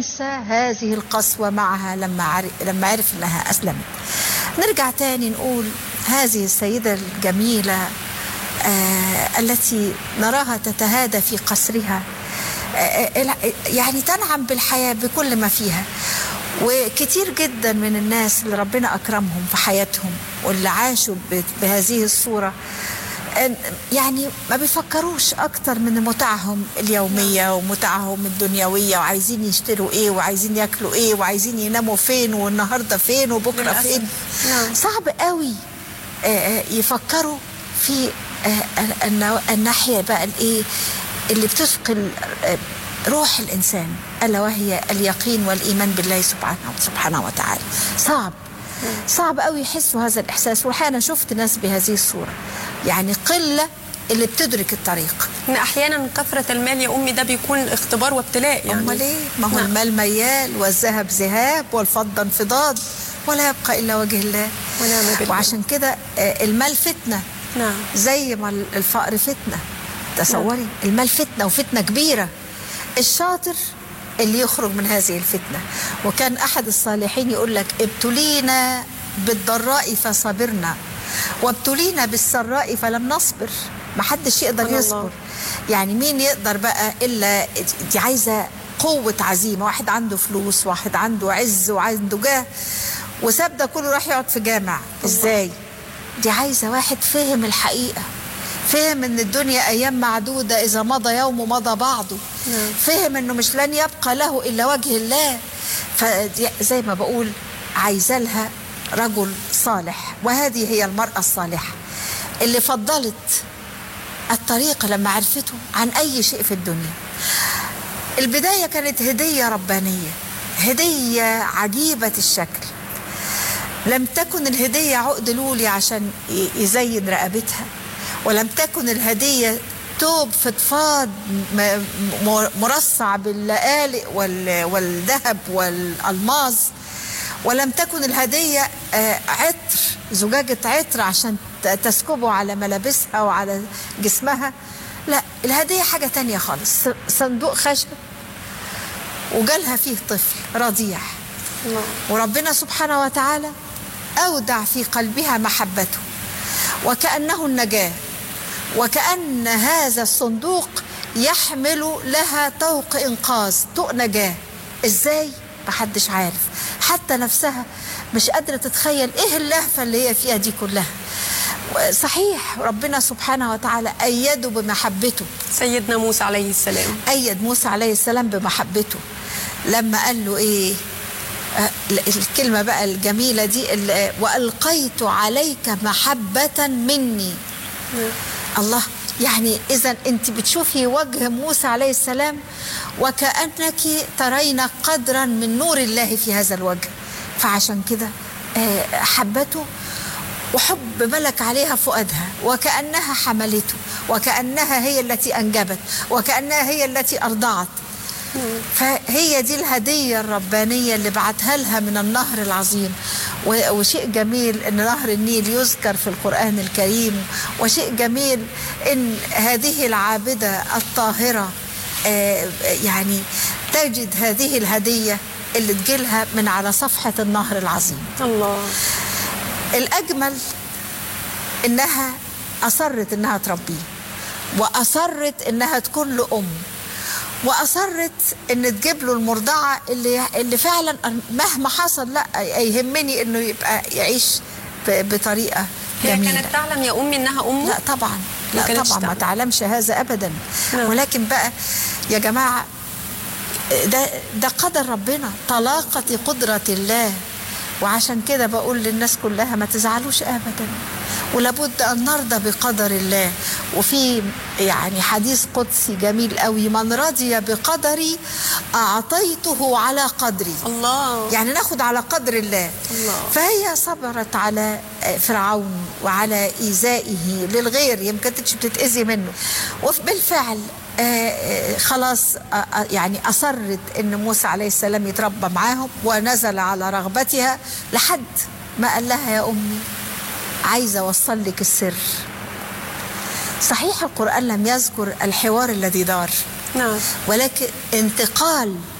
ينسى هذه القسوة معها لما عرف, لما عرف أنها أسلمت نرجع تاني نقول هذه السيدة الجميلة آه التي نراها تتهادى في قصرها آه يعني تنعم بالحياة بكل ما فيها وكتير جدا من الناس اللي ربنا أكرمهم في حياتهم واللي عاشوا بهذه الصورة يعني ما بيفكروش اكتر من متعهم اليوميه ومتعهم الدنيويه وعايزين يشتروا ايه وعايزين ياكلوا ايه وعايزين يناموا فين والنهارده فين وبكره فين صعب قوي يفكروا في الناحيه بقى الايه اللي بتثقل روح الانسان الا وهي اليقين والايمان بالله سبحانه سبحانه وتعالى صعب صعب قوي يحسوا هذا الاحساس واحيانا شفت ناس بهذه الصوره يعني قله اللي بتدرك الطريق ان احيانا كثره المال يا امي ده بيكون اختبار وابتلاء يعني امال ايه ما هو المال ميال والذهب ذهاب والفضه انفضاض ولا يبقى الا وجه الله ونعم بالله وعشان كده المال فتنه نعم زي ما الفقر فتنه تصوري نعم. المال فتنه وفتنه كبيره الشاطر اللي يخرج من هذه الفتنة وكان أحد الصالحين يقول لك ابتلينا بالضراء فصبرنا وابتلينا بالسراء فلم نصبر ما حدش يقدر يصبر يعني مين يقدر بقى إلا دي عايزة قوة عزيمة واحد عنده فلوس واحد عنده عز وعنده جاه وساب ده كله راح يقعد في جامع ازاي دي عايزة واحد فهم الحقيقة فهم ان الدنيا ايام معدوده اذا مضى يوم مضى بعضه نعم. فهم انه مش لن يبقى له الا وجه الله فزي ما بقول عايزه لها رجل صالح وهذه هي المراه الصالحه اللي فضلت الطريق لما عرفته عن اي شيء في الدنيا البدايه كانت هديه ربانيه هديه عجيبه الشكل لم تكن الهديه عقد لولي عشان يزين رقبتها ولم تكن الهدية توب فضفاض مرصع باللآلئ والذهب والألماظ ولم تكن الهدية عطر زجاجة عطر عشان تسكبه على ملابسها وعلى جسمها لا الهدية حاجة تانية خالص صندوق خشب وجالها فيه طفل رضيع وربنا سبحانه وتعالى أودع في قلبها محبته وكأنه النجاة وكأن هذا الصندوق يحمل لها طوق إنقاذ طوق نجاة إزاي؟ محدش عارف حتى نفسها مش قادرة تتخيل إيه اللهفة اللي هي فيها دي كلها صحيح ربنا سبحانه وتعالى أيده بمحبته سيدنا موسى عليه السلام أيد موسى عليه السلام بمحبته لما قال له إيه الكلمة بقى الجميلة دي وألقيت عليك محبة مني الله يعني إذا أنت بتشوفي وجه موسى عليه السلام وكأنك ترين قدرا من نور الله في هذا الوجه فعشان كده حبته وحب ملك عليها فؤادها وكأنها حملته وكأنها هي التي أنجبت وكأنها هي التي أرضعت فهي دي الهدية الربانية اللي بعتها لها من النهر العظيم وشيء جميل ان نهر النيل يذكر في القرآن الكريم وشيء جميل ان هذه العابدة الطاهرة يعني تجد هذه الهدية اللي تجيلها من على صفحة النهر العظيم الله الأجمل إنها أصرت إنها تربيه وأصرت إنها تكون له أم واصرت ان تجيب له المرضعه اللي اللي فعلا مهما حصل لا يهمني انه يبقى يعيش بطريقه هي جميله كانت تعلم يا امي انها امه لا طبعا ما لا كانتش طبعا ما تعلم. تعلمش هذا ابدا نعم. ولكن بقى يا جماعه ده ده قدر ربنا طلاقة قدرة الله وعشان كده بقول للناس كلها ما تزعلوش ابدا ولابد ان نرضى بقدر الله وفي يعني حديث قدسي جميل قوي من رضي بقدري اعطيته على قدري الله يعني ناخد على قدر الله الله. فهي صبرت على فرعون وعلى ايذائه للغير يمكن كانتش بتتاذي منه وبالفعل آه، آه، خلاص آه، آه، يعني اصرت ان موسى عليه السلام يتربى معاهم ونزل على رغبتها لحد ما قال لها يا امي عايزه اوصل لك السر صحيح القران لم يذكر الحوار الذي دار نعم ولكن انتقال